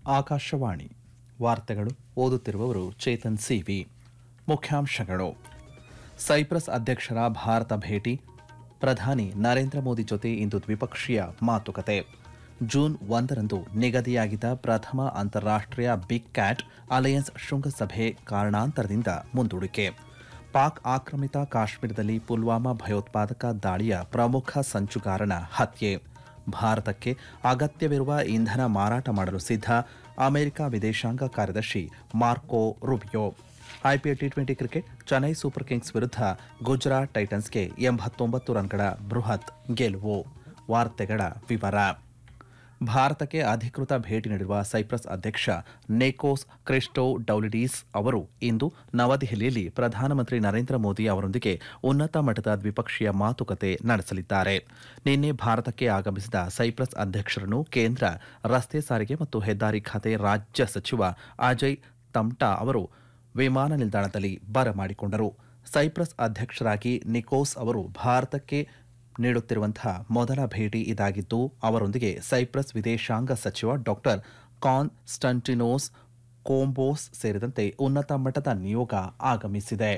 ಆಕಾಶವಾಣಿ ವಾರ್ತೆಗಳು ಓದುತ್ತಿರುವವರು ಚೇತನ್ ಸಿವಿ ಮುಖ್ಯಾಂಶಗಳು ಸೈಪ್ರಸ್ ಅಧ್ಯಕ್ಷರ ಭಾರತ ಭೇಟಿ ಪ್ರಧಾನಿ ನರೇಂದ್ರ ಮೋದಿ ಜೊತೆ ಇಂದು ದ್ವಿಪಕ್ಷೀಯ ಮಾತುಕತೆ ಜೂನ್ ಒಂದರಂದು ನಿಗದಿಯಾಗಿದ್ದ ಪ್ರಥಮ ಅಂತಾರಾಷ್ಟ್ರೀಯ ಬಿಗ್ ಕ್ಯಾಟ್ ಅಲಯನ್ಸ್ ಶೃಂಗಸಭೆ ಕಾರಣಾಂತರದಿಂದ ಮುಂದೂಡಿಕೆ ಪಾಕ್ ಆಕ್ರಮಿತ ಕಾಶ್ಮೀರದಲ್ಲಿ ಪುಲ್ವಾಮಾ ಭಯೋತ್ಪಾದಕ ದಾಳಿಯ ಪ್ರಮುಖ ಸಂಚುಗಾರನ ಹತ್ಯೆ ಭಾರತಕ್ಕೆ ಅಗತ್ಯವಿರುವ ಇಂಧನ ಮಾರಾಟ ಮಾಡಲು ಸಿದ್ಧ ಅಮೆರಿಕ ವಿದೇಶಾಂಗ ಕಾರ್ಯದರ್ಶಿ Marco Rubio IPL T twenty cricket Chennai super kings ವಿರುದ್ಧ ಗುಜರಾತ್ ಟೈಟನ್ಸ್ಗೆ ಎಂಬತ್ತೊಂಬತ್ತು ರನ್ಗಳ ಬೃಹತ್ ಗೆಲುವು ವಾರ್ತೆಗಳ ವಿವರ ಭಾರತಕ್ಕೆ ಅಧಿಕೃತ ಭೇಟಿ ನೀಡಿರುವ ಸೈಪ್ರಸ್ ಅಧ್ಯಕ್ಷ ನೇಕೋಸ್ ಕ್ರಿಸ್ಟೋ ಡೌಲಿಡೀಸ್ ಅವರು ಇಂದು ನವದೆಹಲಿಯಲ್ಲಿ ಪ್ರಧಾನಮಂತ್ರಿ ನರೇಂದ್ರ ಮೋದಿ ಅವರೊಂದಿಗೆ ಉನ್ನತ ಮಟ್ಟದ ದ್ವಿಪಕ್ಷೀಯ ಮಾತುಕತೆ ನಡೆಸಲಿದ್ದಾರೆ ನಿನ್ನೆ ಭಾರತಕ್ಕೆ ಆಗಮಿಸಿದ ಸೈಪ್ರಸ್ ಅಧ್ಯಕ್ಷರನ್ನು ಕೇಂದ್ರ ರಸ್ತೆ ಸಾರಿಗೆ ಮತ್ತು ಹೆದ್ದಾರಿ ಖಾತೆ ರಾಜ್ಯ ಸಚಿವ ಅಜಯ್ ತಮ್ಟಾ ಅವರು ವಿಮಾನ ನಿಲ್ದಾಣದಲ್ಲಿ ಬರಮಾಡಿಕೊಂಡರು ಸೈಪ್ರಸ್ ಅಧ್ಯಕ್ಷರಾಗಿ ನಿಕೋಸ್ ಅವರು ಭಾರತಕ್ಕೆ ನೀಡುತ್ತಿರುವಂತಹ ಮೊದಲ ಭೇಟಿ ಇದಾಗಿದ್ದು ಅವರೊಂದಿಗೆ ಸೈಪ್ರಸ್ ವಿದೇಶಾಂಗ ಸಚಿವ ಡಾಕ್ಟರ್ ಕಾನ್ಸ್ಟಂಟಿನೋಸ್ ಕೋಂಬೋಸ್ ಸೇರಿದಂತೆ ಉನ್ನತ ಮಟ್ಟದ ನಿಯೋಗ ಆಗಮಿಸಿದೆ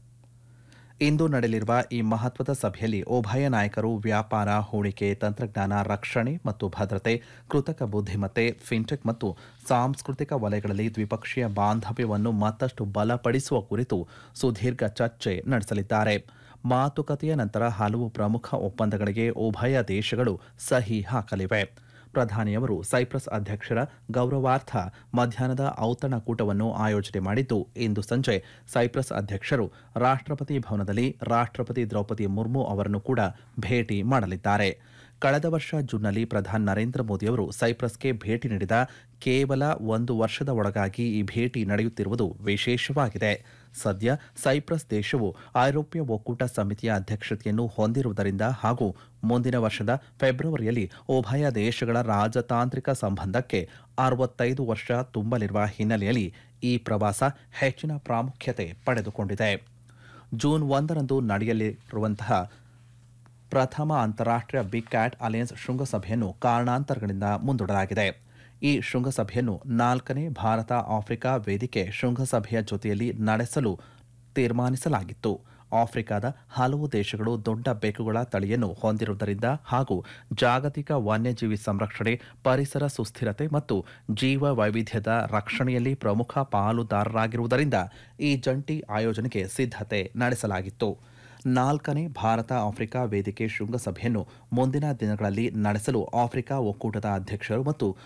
ಇಂದು ನಡೆಯಲಿರುವ ಈ ಮಹತ್ವದ ಸಭೆಯಲ್ಲಿ ಉಭಯ ನಾಯಕರು ವ್ಯಾಪಾರ ಹೂಡಿಕೆ ತಂತ್ರಜ್ಞಾನ ರಕ್ಷಣೆ ಮತ್ತು ಭದ್ರತೆ ಕೃತಕ ಬುದ್ಧಿಮತ್ತೆ ಫಿನ್ಟೆಕ್ ಮತ್ತು ಸಾಂಸ್ಕೃತಿಕ ವಲಯಗಳಲ್ಲಿ ದ್ವಿಪಕ್ಷೀಯ ಬಾಂಧವ್ಯವನ್ನು ಮತ್ತಷ್ಟು ಬಲಪಡಿಸುವ ಕುರಿತು ಸುದೀರ್ಘ ಚರ್ಚೆ ನಡೆಸಲಿದ್ದಾರೆ ಮಾತುಕತೆಯ ನಂತರ ಹಲವು ಪ್ರಮುಖ ಒಪ್ಪಂದಗಳಿಗೆ ಉಭಯ ದೇಶಗಳು ಸಹಿ ಹಾಕಲಿವೆ ಪ್ರಧಾನಿಯವರು ಸೈಪ್ರಸ್ ಅಧ್ಯಕ್ಷರ ಗೌರವಾರ್ಥ ಮಧ್ಯಾಹ್ನದ ಔತಣಕೂಟವನ್ನು ಆಯೋಜನೆ ಮಾಡಿದ್ದು ಇಂದು ಸಂಜೆ ಸೈಪ್ರಸ್ ಅಧ್ಯಕ್ಷರು ರಾಷ್ಟ್ರಪತಿ ಭವನದಲ್ಲಿ ರಾಷ್ಟ್ರಪತಿ ದ್ರೌಪದಿ ಮುರ್ಮು ಅವರನ್ನು ಕೂಡ ಭೇಟಿ ಮಾಡಲಿದ್ದಾರೆ ಕಳೆದ ವರ್ಷ ಜೂನ್ನಲ್ಲಿ ಪ್ರಧಾನಿ ನರೇಂದ್ರ ಮೋದಿಯವರು ಸೈಪ್ರಸ್ಗೆ ಭೇಟಿ ನೀಡಿದ ಕೇವಲ ಒಂದು ವರ್ಷದ ಒಳಗಾಗಿ ಈ ಭೇಟಿ ನಡೆಯುತ್ತಿರುವುದು ವಿಶೇಷವಾಗಿದೆ ಸದ್ಯ ಸೈಪ್ರಸ್ ದೇಶವು ಐರೋಪ್ಯ ಒಕ್ಕೂಟ ಸಮಿತಿಯ ಅಧ್ಯಕ್ಷತೆಯನ್ನು ಹೊಂದಿರುವುದರಿಂದ ಹಾಗೂ ಮುಂದಿನ ವರ್ಷದ ಫೆಬ್ರವರಿಯಲ್ಲಿ ಉಭಯ ದೇಶಗಳ ರಾಜತಾಂತ್ರಿಕ ಸಂಬಂಧಕ್ಕೆ ಅರವತ್ತೈದು ವರ್ಷ ತುಂಬಲಿರುವ ಹಿನ್ನೆಲೆಯಲ್ಲಿ ಈ ಪ್ರವಾಸ ಹೆಚ್ಚಿನ ಪ್ರಾಮುಖ್ಯತೆ ಪಡೆದುಕೊಂಡಿದೆ ಜೂನ್ ಒಂದರಂದು ನಡೆಯಲಿರುವಂತಹ ಪ್ರಥಮ ಅಂತಾರಾಷ್ಟ್ರೀಯ ಬಿಗ್ ಕ್ಯಾಟ್ ಅಲಯನ್ಸ್ ಶೃಂಗಸಭೆಯನ್ನು ಕಾರಣಾಂತರಗಳಿಂದ ಮುಂದೂಡಲಾಗಿದೆ ಈ ಶೃಂಗಸಭೆಯನ್ನು ನಾಲ್ಕನೇ ಭಾರತ ಆಫ್ರಿಕಾ ವೇದಿಕೆ ಶೃಂಗಸಭೆಯ ಜೊತೆಯಲ್ಲಿ ನಡೆಸಲು ತೀರ್ಮಾನಿಸಲಾಗಿತ್ತು ಆಫ್ರಿಕಾದ ಹಲವು ದೇಶಗಳು ದೊಡ್ಡ ಬೆಕ್ಕುಗಳ ತಳಿಯನ್ನು ಹೊಂದಿರುವುದರಿಂದ ಹಾಗೂ ಜಾಗತಿಕ ವನ್ಯಜೀವಿ ಸಂರಕ್ಷಣೆ ಪರಿಸರ ಸುಸ್ಥಿರತೆ ಮತ್ತು ಜೀವ ವೈವಿಧ್ಯದ ರಕ್ಷಣೆಯಲ್ಲಿ ಪ್ರಮುಖ ಪಾಲುದಾರರಾಗಿರುವುದರಿಂದ ಈ ಜಂಟಿ ಆಯೋಜನೆಗೆ ಸಿದ್ಧತೆ ನಡೆಸಲಾಗಿತ್ತು ನಾಲ್ಕನೇ ಭಾರತ ಆಫ್ರಿಕಾ ವೇದಿಕೆ ಶೃಂಗಸಭೆಯನ್ನು ಮುಂದಿನ ದಿನಗಳಲ್ಲಿ ನಡೆಸಲು ಆಫ್ರಿಕಾ ಒಕ್ಕೂಟದ ಅಧ್ಯಕ್ಷರು ಮತ್ತು